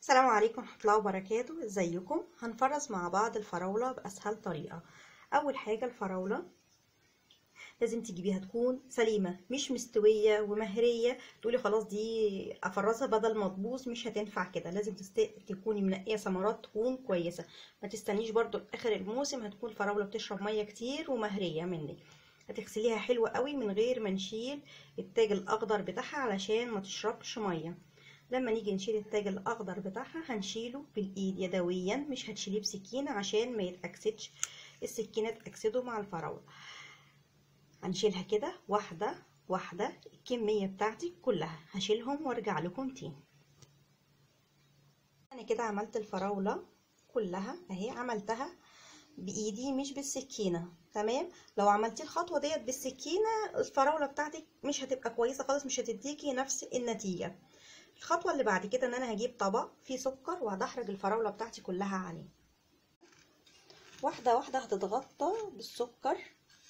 السلام عليكم ورحمة الله وبركاته ازيكم هنفرز مع بعض الفراولة بأسهل طريقة أول حاجة الفراولة لازم تجيبيها تكون سليمة مش مستوية ومهرية تقولي خلاص دي أفرزها بدل ما تبوظ مش هتنفع كده لازم تست... تكوني منقية ثمرات تكون كويسة ما تستنيش برضو لآخر الموسم هتكون الفراولة بتشرب مية كتير ومهرية منك هتغسليها حلوة قوي من غير ما نشيل التاج الأخضر بتاعها علشان ما تشربش مية لما نيجي نشيل التاج الاخضر بتاعها هنشيله بالايد يدويا مش هتشيليه بسكينه عشان ما يتاكسدش السكينه تاكسده مع الفراوله هنشيلها كده واحده واحده الكميه بتاعتي كلها هشيلهم وارجع لكم تاني انا كده عملت الفراوله كلها اهي عملتها بايدي مش بالسكينه تمام لو عملتي الخطوه ديت بالسكينه الفراوله بتاعتك مش هتبقى كويسه خالص مش هتديكي نفس النتيجه الخطوه اللي بعد كده ان انا هجيب طبق فيه سكر وهدحرج الفراوله بتاعتي كلها عليه واحده واحده هتتغطى بالسكر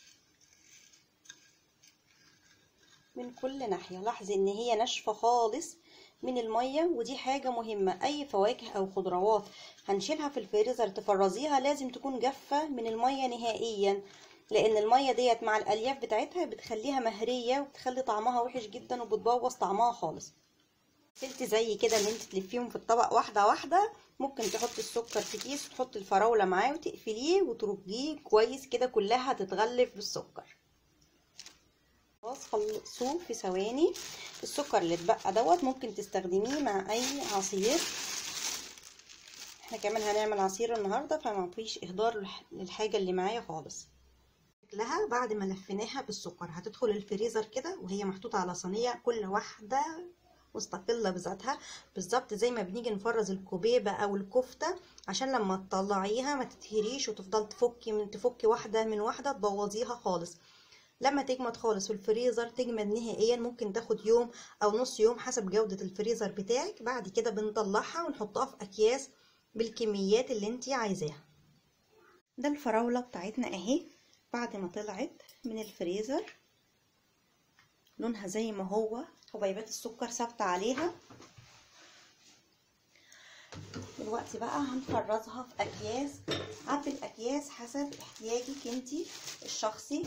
من كل ناحيه لاحظي ان هي ناشفه خالص من الميه ودي حاجه مهمه اي فواكه او خضروات هنشيلها في الفريزر تفرزيها لازم تكون جافه من الميه نهائيا لان الميه ديت مع الالياف بتاعتها بتخليها مهريه وبتخلي طعمها وحش جدا وبتبوظ طعمها خالص سلت زي كده ان انت تلفيهم في الطبق واحده واحده ممكن تحطي السكر في كيس وتحطي الفراوله معاه وتقفليه وترجيه كويس كده كلها هتتغلف بالسكر خلاص خلصوه في ثواني السكر اللي اتبقى دوت ممكن تستخدميه مع اي عصير احنا كمان هنعمل عصير النهارده فما فيش اهدار للحاجه اللي معايا خالص شكلها بعد ما لفيناها بالسكر هتدخل الفريزر كده وهي محطوطه على صينيه كل واحده مستقلة بذاتها بالظبط زي ما بنيجي نفرز الكوبيبة او الكفتة عشان لما تطلعيها ما تتهريش وتفضل تفكي من تفكي واحدة من واحدة تبوظيها خالص لما تجمد خالص في الفريزر تجمد نهائيا ممكن تاخد يوم او نص يوم حسب جودة الفريزر بتاعك بعد كده بنطلعها ونحطها في اكياس بالكميات اللي انتي عايزاها ده الفراولة بتاعتنا اهي بعد ما طلعت من الفريزر لونها زي ما هو حبيبات السكر ثابته عليها دلوقتي بقى هنفرزها في اكياس عبي الاكياس حسب احتياجك انتي الشخصي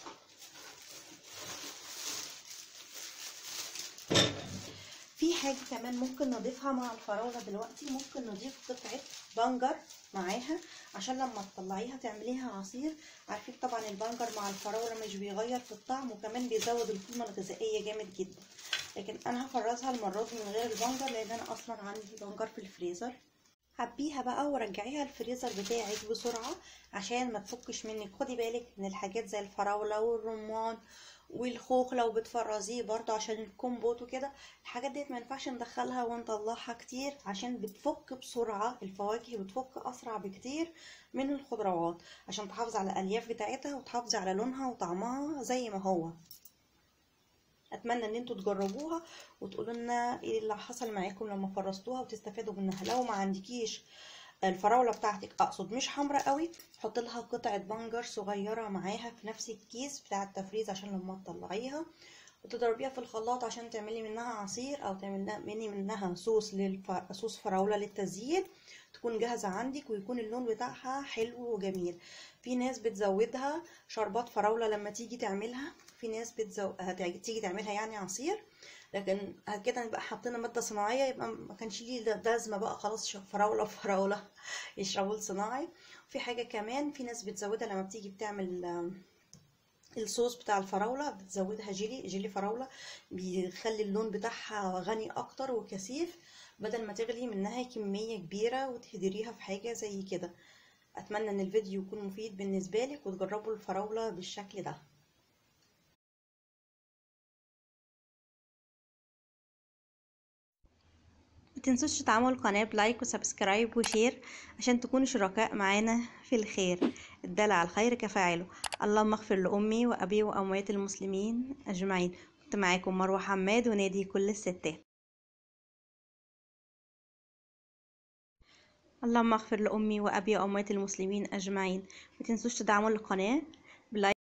في حاجة كمان ممكن نضيفها مع الفراولة دلوقتي ممكن نضيف قطعة بنجر معاها عشان لما تطلعيها تعمليها عصير عارفين طبعا البنجر مع الفراولة مش بيغير في الطعم وكمان بيزود القيمة الغذائية جامد جدا لكن انا هفرزها المرة دي من غير البنجر لان انا اصلا عندي بنجر في الفريزر حبيها بقى ورجعيها الفريزر بتاعك بسرعة عشان ما تفكش منك خدي بالك من الحاجات زي الفراولة والرمان والخوخ لو بتفرزيه برضه عشان الكومبوت وكده الحاجات ديت ما ينفعش ندخلها ونطلعها كتير عشان بتفك بسرعة الفواكه بتفك اسرع بكتير من الخضروات عشان تحافظي على الالياف بتاعتها وتحافظي على لونها وطعمها زي ما هو اتمنى ان انتوا تجربوها وتقولوا لنا ايه اللي حصل معاكم لما فرستوها وتستفادوا منها لو ما عندكيش الفراوله بتاعتك اقصد مش حمراء قوي حط لها قطعه بنجر صغيره معاها في نفس الكيس بتاع التفريز عشان لما تطلعيها وتضربيها في الخلاط عشان تعملي منها عصير او تعملي منها صوص للف... صوص فراوله للتزيين تكون جاهزه عندك ويكون اللون بتاعها حلو وجميل في ناس بتزودها شربات فراوله لما تيجي تعملها في ناس بتزو... تيجي تعملها يعني عصير لكن كده نبقى حطينا ماده صناعيه يبقى ما كانش ليه لازمه بقى خلاص فراوله فراوله يشربوا الصناعي في حاجه كمان في ناس بتزودها لما بتيجي بتعمل الصوص بتاع الفراولة بتزودها جيلي جيلي فراولة بيخلي اللون بتاعها غني اكتر وكثيف بدل ما تغلي منها كمية كبيرة وتهدريها في حاجة زي كده اتمنى ان الفيديو يكون مفيد بالنسبة لك وتجربوا الفراولة بالشكل ده متنسوش تدعموا القناة بلايك وسبسكرايب وشير عشان تكونوا شركاء معانا في الخير الدال على الخير كفاعله اللهم اغفر لأمي وأبي وأموات المسلمين أجمعين كنت معاكم مروة حماد ونادي كل الستات اللهم اغفر لأمي وأبي وأموات المسلمين أجمعين متنسوش تدعموا القناة بلايك